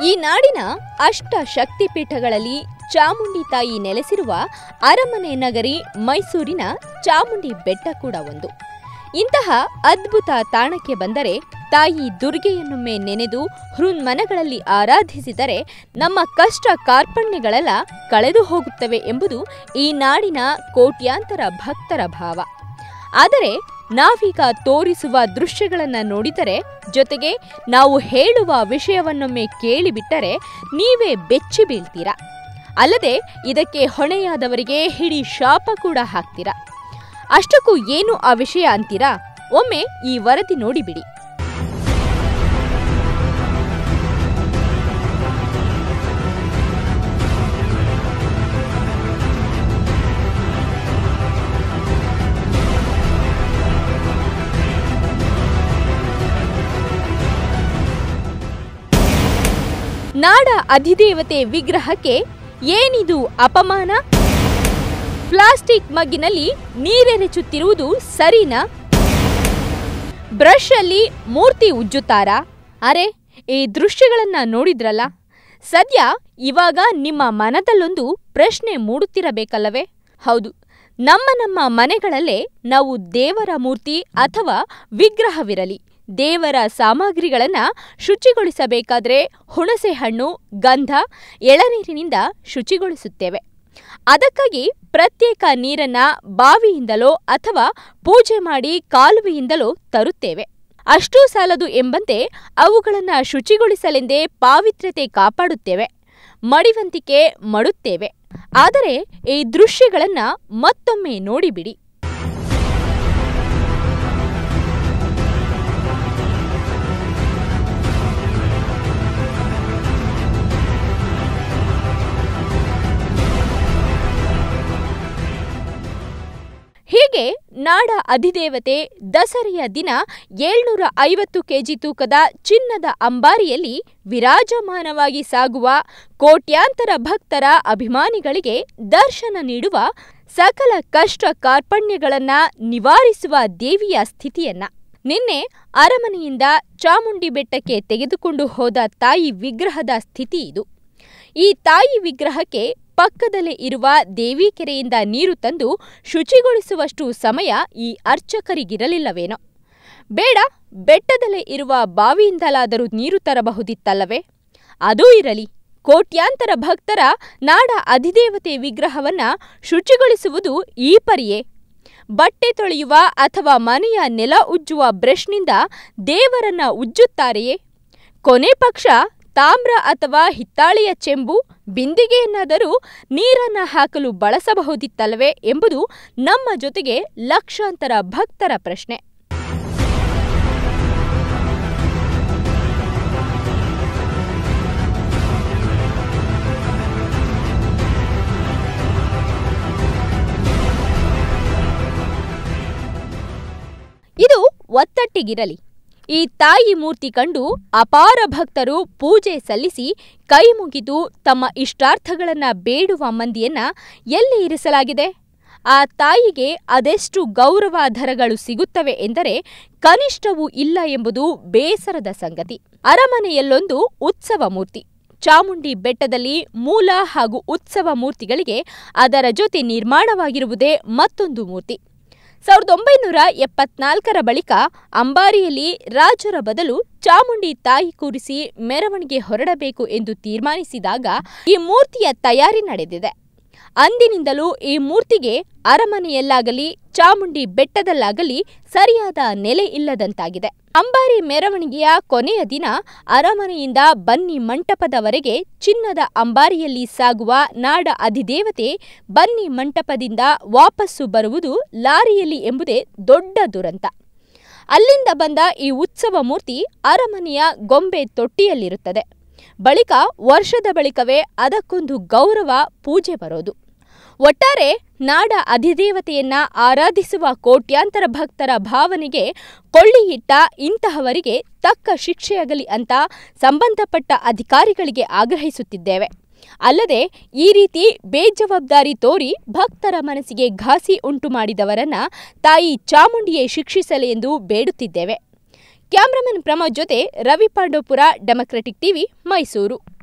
ಈ ನಾಡಿನ ಅಷ್ಟ ಶಕ್ತಿಪೀಠಗಳಲ್ಲಿ ಚಾಮುಂಡಿ ತಾಯಿ ನೆಲೆಸಿರುವ ಅರಮನೆ ನಗರಿ ಮೈಸೂರಿನ ಚಾಮುಂಡಿ ಬೆಟ್ಟ ಕೂಡ ಒಂದು ಇಂತಹ ಅದ್ಭುತ ತಾಣಕ್ಕೆ ಬಂದರೆ ತಾಯಿ ದುರ್ಗೆಯನ್ನೊಮ್ಮೆ ನೆನೆದು ಹೃನ್ಮನಗಳಲ್ಲಿ ಆರಾಧಿಸಿದರೆ ನಮ್ಮ ಕಷ್ಟ ಕಾರ್ಪಣ್ಯಗಳೆಲ್ಲ ಕಳೆದು ಹೋಗುತ್ತವೆ ಎಂಬುದು ಈ ನಾಡಿನ ಕೋಟ್ಯಾಂತರ ಭಕ್ತರ ಭಾವ ಆದರೆ ನಾವೀಗ ತೋರಿಸುವ ದೃಶ್ಯಗಳನ್ನು ನೋಡಿದರೆ ಜೊತೆಗೆ ನಾವು ಹೇಳುವ ವಿಷಯವನ್ನೊಮ್ಮೆ ಕೇಳಿಬಿಟ್ಟರೆ ನೀವೇ ಬೆಚ್ಚಿ ಬೀಳ್ತೀರಾ ಅಲ್ಲದೆ ಇದಕ್ಕೆ ಹೊಣೆಯಾದವರಿಗೆ ಹಿಡಿ ಶಾಪ ಕೂಡ ಹಾಕ್ತೀರಾ ಅಷ್ಟಕ್ಕೂ ಏನು ಆ ವಿಷಯ ಅಂತೀರಾ ಒಮ್ಮೆ ಈ ವರದಿ ನೋಡಿಬಿಡಿ ನಾಡ ಅಧಿದೇವತೆ ವಿಗ್ರಹಕ್ಕೆ ಏನಿದು ಅಪಮಾನ ಪ್ಲಾಸ್ಟಿಕ್ ಮಗ್ಗಿನಲ್ಲಿ ನೀರೆರಚುತ್ತಿರುವುದು ಸರಿನಾ ಬ್ರಷ್ ಅಲ್ಲಿ ಮೂರ್ತಿ ಉಜ್ಜುತ್ತಾರಾ ಅರೆ ಈ ದೃಶ್ಯಗಳನ್ನ ನೋಡಿದ್ರಲ್ಲ ಸದ್ಯ ಇವಾಗ ನಿಮ್ಮ ಮನದಲ್ಲೊಂದು ಪ್ರಶ್ನೆ ಮೂಡುತ್ತಿರಬೇಕಲ್ಲವೇ ಹೌದು ನಮ್ಮ ನಮ್ಮ ಮನೆಗಳಲ್ಲೇ ನಾವು ದೇವರ ಮೂರ್ತಿ ಅಥವಾ ವಿಗ್ರಹವಿರಲಿ ದೇವರ ಸಾಮಗ್ರಿಗಳನ್ನ ಶುಚಿಗೊಳಿಸಬೇಕಾದ್ರೆ ಹುಣಸೆ ಹಣ್ಣು ಗಂಧ ಎಳನೀರಿನಿಂದ ಶುಚಿಗೊಳಿಸುತ್ತೇವೆ ಅದಕ್ಕಾಗಿ ಪ್ರತ್ಯೇಕ ನೀರನ್ನ ಬಾವಿಯಿಂದಲೋ ಅಥವಾ ಪೂಜೆ ಮಾಡಿ ಕಾಲುವೆಯಿಂದಲೋ ತರುತ್ತೇವೆ ಅಷ್ಟೂ ಸಾಲದು ಎಂಬಂತೆ ಅವುಗಳನ್ನ ಶುಚಿಗೊಳಿಸಲೆಂದೇ ಪಾವಿತ್ರ್ಯತೆ ಕಾಪಾಡುತ್ತೇವೆ ಮಡಿವಂತಿಕೆ ಮಡುತ್ತೇವೆ ಆದರೆ ಈ ದೃಶ್ಯಗಳನ್ನ ಮತ್ತೊಮ್ಮೆ ನೋಡಿಬಿಡಿ ಹೀಗೆ ನಾಡ ಅಧಿದೇವತೆ ದಸರೆಯ ದಿನ ಏಳ್ನೂರ ಐವತ್ತು ಕೆಜಿ ತೂಕದ ಚಿನ್ನದ ಅಂಬಾರಿಯಲ್ಲಿ ವಿರಾಜಮಾನವಾಗಿ ಸಾಗುವ ಕೋಟ್ಯಾಂತರ ಭಕ್ತರ ಅಭಿಮಾನಿಗಳಿಗೆ ದರ್ಶನ ನೀಡುವ ಸಕಲ ಕಷ್ಟ ಕಾರ್ಪಣ್ಯಗಳನ್ನ ನಿವಾರಿಸುವ ದೇವಿಯ ಸ್ಥಿತಿಯನ್ನ ನಿನ್ನೆ ಅರಮನೆಯಿಂದ ಚಾಮುಂಡಿ ಬೆಟ್ಟಕ್ಕೆ ತೆಗೆದುಕೊಂಡು ಹೋದ ತಾಯಿ ವಿಗ್ರಹದ ಸ್ಥಿತಿ ಇದು ಈ ತಾಯಿ ವಿಗ್ರಹಕ್ಕೆ ಪಕ್ಕದಲ್ಲೇ ಇರುವ ದೇವಿ ಕೆರೆಯಿಂದ ನೀರು ತಂದು ಶುಚಿಗೊಳಿಸುವಷ್ಟು ಸಮಯ ಈ ಅರ್ಚಕರಿಗಿರಲಿಲ್ಲವೇನೋ ಬೇಡ ಬೆಟ್ಟದಲ್ಲೇ ಇರುವ ಬಾವಿಯಿಂದಲಾದರೂ ನೀರು ತರಬಹುದಿತ್ತಲ್ಲವೇ ಅದೂ ಇರಲಿ ಕೋಟ್ಯಾಂತರ ಭಕ್ತರ ನಾಡ ಅಧಿದೇವತೆ ವಿಗ್ರಹವನ್ನ ಶುಚಿಗೊಳಿಸುವುದು ಈ ಪರಿಯೇ ಬಟ್ಟೆ ತೊಳೆಯುವ ಅಥವಾ ಮನೆಯ ನೆಲ ಉಜ್ಜುವ ಬ್ರಷ್ನಿಂದ ದೇವರನ್ನ ಉಜ್ಜುತ್ತಾರೆಯೇ ಕೊನೆ ಪಕ್ಷ ತಾಮ್ರ ಅಥವಾ ಹಿತ್ತಾಳೆಯ ಚೆಂಬು ಬಿಂದಿಗೆಯನ್ನಾದರೂ ನೀರನ್ನ ಹಾಕಲು ಬಳಸಬಹುದಿತ್ತಲ್ಲವೇ ಎಂಬುದು ನಮ್ಮ ಜೊತೆಗೆ ಲಕ್ಷಾಂತರ ಭಕ್ತರ ಪ್ರಶ್ನೆ ಇದು ಒತ್ತಟ್ಟಿಗಿರಲಿ ಈ ತಾಯಿ ಮೂರ್ತಿ ಕಂಡು ಅಪಾರ ಭಕ್ತರು ಪೂಜೆ ಸಲ್ಲಿಸಿ ಕೈ ಮುಗಿದು ತಮ್ಮ ಇಷ್ಟಾರ್ಥಗಳನ್ನ ಬೇಡುವ ಮಂದಿಯನ್ನ ಎಲ್ಲಿ ಇರಿಸಲಾಗಿದೆ ಆ ತಾಯಿಗೆ ಅದೆಷ್ಟು ಗೌರವಾಧರಗಳು ಸಿಗುತ್ತವೆ ಎಂದರೆ ಕನಿಷ್ಠವೂ ಇಲ್ಲ ಎಂಬುದು ಬೇಸರದ ಸಂಗತಿ ಅರಮನೆಯಲ್ಲೊಂದು ಉತ್ಸವ ಮೂರ್ತಿ ಚಾಮುಂಡಿ ಬೆಟ್ಟದಲ್ಲಿ ಮೂಲ ಹಾಗೂ ಉತ್ಸವ ಮೂರ್ತಿಗಳಿಗೆ ಅದರ ಜೊತೆ ನಿರ್ಮಾಣವಾಗಿರುವುದೇ ಮತ್ತೊಂದು ಮೂರ್ತಿ ಸಾವಿರದ ಒಂಬೈನೂರ ಎಪ್ಪತ್ನಾಲ್ಕರ ಬಳಿಕ ಅಂಬಾರಿಯಲ್ಲಿ ರಾಜರ ಬದಲು ಚಾಮುಂಡಿ ತಾಯಿ ಕೂರಿಸಿ ಮೆರವಣಿಗೆ ಹೊರಡಬೇಕು ಎಂದು ತೀರ್ಮಾನಿಸಿದಾಗ ಈ ಮೂರ್ತಿಯ ತಯಾರಿ ನಡೆದಿದೆ ಅಂದಿನಿಂದಲೂ ಈ ಮೂರ್ತಿಗೆ ಅರಮನೆಯಲ್ಲಾಗಲಿ ಚಾಮುಂಡಿ ಬೆಟ್ಟದಲ್ಲಾಗಲಿ ಸರಿಯಾದ ನೆಲೆ ಇಲ್ಲದಂತಾಗಿದೆ ಅಂಬಾರಿ ಮೆರವಣಿಗೆಯ ಕೊನೆಯ ದಿನ ಅರಮನೆಯಿಂದ ಬನ್ನಿ ಮಂಟಪದವರೆಗೆ ಚಿನ್ನದ ಅಂಬಾರಿಯಲ್ಲಿ ಸಾಗುವ ನಾಡ ಅಧಿದೇವತೆ ಬನ್ನಿ ಮಂಟಪದಿಂದ ವಾಪಸ್ಸು ಬರುವುದು ಲಾರಿಯಲ್ಲಿ ಎಂಬುದೇ ದೊಡ್ಡ ದುರಂತ ಅಲ್ಲಿಂದ ಬಂದ ಈ ಉತ್ಸವ ಮೂರ್ತಿ ಅರಮನೆಯ ಗೊಂಬೆ ತೊಟ್ಟಿಯಲ್ಲಿರುತ್ತದೆ ಬಳಿಕ ವರ್ಷದ ಬಳಿಕವೇ ಅದಕ್ಕೊಂದು ಗೌರವ ಪೂಜೆ ಬರೋದು ಒಟ್ಟಾರೆ ನಾಡ ಅಧಿದೇವತೆಯನ್ನ ಆರಾಧಿಸುವ ಕೋಟ್ಯಾಂತರ ಭಕ್ತರ ಭಾವನೆಗೆ ಕೊಳ್ಳಿಯಿಟ್ಟ ಇಂತಹವರಿಗೆ ತಕ್ಕ ಶಿಕ್ಷೆಯಾಗಲಿ ಅಂತ ಸಂಬಂಧಪಟ್ಟ ಅಧಿಕಾರಿಗಳಿಗೆ ಆಗ್ರಹಿಸುತ್ತಿದ್ದೇವೆ ಅಲ್ಲದೆ ಈ ರೀತಿ ಬೇಜವಾಬ್ದಾರಿ ತೋರಿ ಭಕ್ತರ ಮನಸ್ಸಿಗೆ ಘಾಸಿ ಉಂಟು ಮಾಡಿದವರನ್ನ ತಾಯಿ ಚಾಮುಂಡಿಯೇ ಶಿಕ್ಷಿಸಲಿ ಎಂದು ಬೇಡುತ್ತಿದ್ದೇವೆ ಕ್ಯಾಮ್ರಾಮನ್ ಪ್ರಮೋದ್ ಜೊತೆ ರವಿ ಪಾಂಡೋಪುರ ಡೆಮೊಕ್ರೆಟಿಕ್ ಟಿವಿ ಮೈಸೂರು